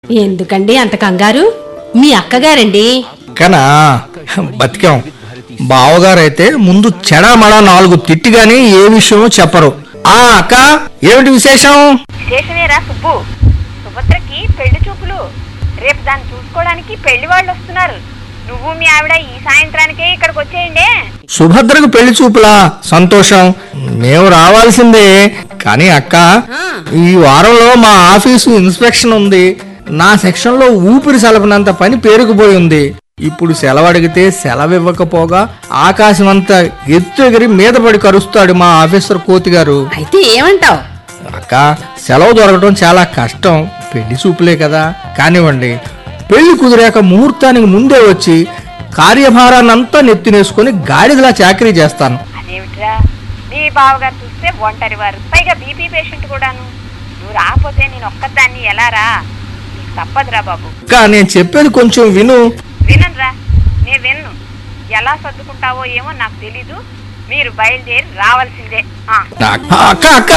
ఎందుకండి అంత కంగారు మీ అక్కగారండి కనా బతికాం బావగారైతే ముందు చెడామడా నాలుగు తిట్టి గాని ఏ విషయమో చెప్పరు ఆ అక్క ఏమిటి విశేషం విశేషమేరా సుబ్బు సుభద్రకి పెళ్లి చూపులు రేపు దాన్ని చూసుకోవడానికి పెళ్లి వాళ్ళు వస్తున్నారు నువ్వు మీ ఆవిడ ఈ సాయంత్రానికే ఇక్కడికి వచ్చేయండి సుభద్రకు పెళ్లి చూపులా సంతోషం మేము రావాల్సిందే కానీ అక్క ఈ వారంలో మా ఆఫీసు ఇన్స్పెక్షన్ ఉంది నా సెక్షన్లో ఊపిరి సలపనంత పని పేరుకుపోయి ఉంది ఇప్పుడు సెలవు అడిగితే సెలవు ఇవ్వకపోగా ఆకాశం అంతా ఎత్తు ఎగిరి మీద పడి కరుస్తాడు మా ఆఫీసర్ కోతి గారు అయితే ఏమంటావ్ అక్క సెలవు దొరకడం చాలా కష్టం పెళ్లి చూపులే కదా కానివ్వండి పెళ్లి కుదిరాక ముహూర్తానికి ముందే వచ్చి కార్యభారాన్నంతా నెత్తినేసుకొని గాడిదలా చాకరీ చేస్తాను అదేమిట్రా మీ బావగారు చూస్తే ఒంటరి వారు పైగా బీపీ పేషెంట్ కూడాను నువ్వు రాకపోతే నేను ఒక్కదాన్ని ఎలా రా నీకు తప్పదురా బాబు అక్క నేను చెప్పేది కొంచెం విను విననురా నేను విన్ను ఎలా సర్దుకుంటావో ఏమో నాకు తెలీదు మీరు బయలుదేరి రావాల్సిందే ఆ అక్క అక్క అక్క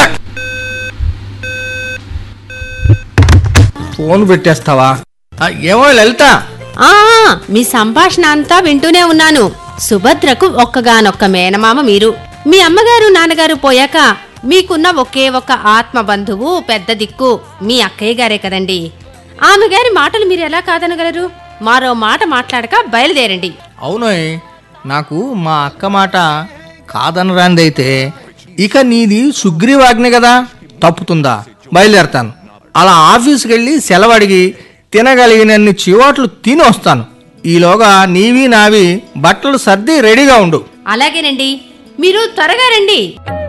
ఫోన్ పెట్టేస్తావా ఆ, ఏమో లలిత ఆ మీ సంభాషణ అంతా వింటూనే ఉన్నాను సుభద్రకు ఒక్కగానొక్క మేనమామ మీరు మీ అమ్మగారు నాన్నగారు పోయాక మీకున్న ఒకే ఒక్క ఆత్మ బంధువు పెద్ద దిక్కు మీ అక్కయ్య గారే కదండి ఆమె గారి మాటలు మీరు ఎలా కాదనగలరు మరో మాట మాట్లాడక బయలుదేరండి అవునోయ్ నాకు మా అక్క మాట కాదనరానిదైతే ఇక నీది సుగ్రీవాజ్ఞ కదా తప్పుతుందా బయలుదేరతాను అలా ఆఫీస్కి వెళ్ళి సెలవు అడిగి తినగలిగినన్ని చివాట్లు తిని వస్తాను ఈలోగా నీవి నావి బట్టలు సర్ది రెడీగా ఉండు అలాగేనండి మీరు త్వరగా రండి